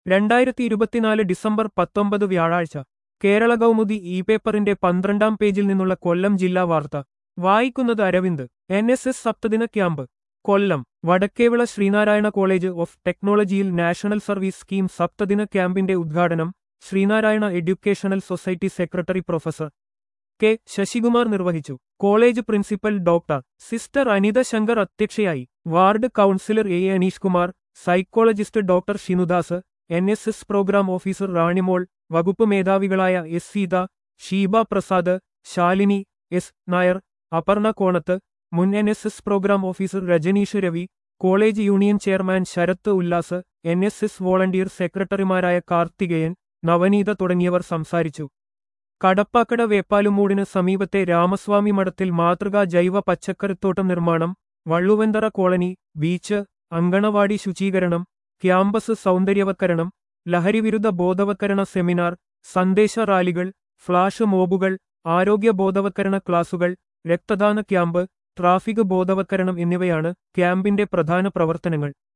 രണ്ടായിരത്തി ഇരുപത്തിനാല് ഡിസംബർ പത്തൊമ്പത് വ്യാഴാഴ്ച കേരള കൗമുദി ഇ പേപ്പറിന്റെ പന്ത്രണ്ടാം പേജിൽ നിന്നുള്ള കൊല്ലം ജില്ലാ വാർത്ത വായിക്കുന്നത് അരവിന്ദ് എൻ എസ് എസ് സപ്തദിന camp Kollam Vadakkevila Sreenarayana college of ടെക്നോളജിയിൽ നാഷണൽ സർവീസ് സ്കീം സപ്തദിന ക്യാമ്പിന്റെ ഉദ്ഘാടനം Sreenarayana educational society secretary professor K Sasikumar നിർവഹിച്ചു college principal doctor sister Anitha Shankar അധ്യക്ഷയായി ward councillor A Aneesh Kumar psychologist doctor Shinudas N S S programme officer Ranimol വകുപ്പ് മേധാവികളായ എസ് സീത ഷീബ പ്രസാദ് ശാലിനി എസ് നായർ അപർണ കോണത്ത് മുൻ N S S programme officer Rajaneesh Ravi college union chairman Sarath Ullas N S S volunteer സെക്രട്ടറിമാരായ കാർത്തികേയൻ നവനീത തുടങ്ങിയവർ സംസാരിച്ചു കടപ്പാക്കട വേപ്പാലുമൂടിന് സമീപത്തെ രാമസ്വാമി മഠത്തിൽ മാതൃകാ ജൈവ പച്ചക്കറിത്തോട്ടം നിർമ്മാണം വള്ളുവന്തറ കോളനി ബീച്ച് അങ്കണവാടി ശുചീകരണം ക്യാമ്പസ് സൗന്ദര്യവൽക്കരണം ലഹരിവിരുദ്ധ ബോധവൽക്കരണ സെമിനാർ സന്ദേശ റാലികൾ ഫ്ളാഷ് മോബുകൾ ആരോഗ്യ ബോധവൽക്കരണ ക്ലാസുകൾ രക്തദാന ക്യാമ്പ് ട്രാഫിക് ബോധവൽക്കരണം എന്നിവയാണ് ക്യാമ്പിന്റെ പ്രധാന പ്രവർത്തനങ്ങൾ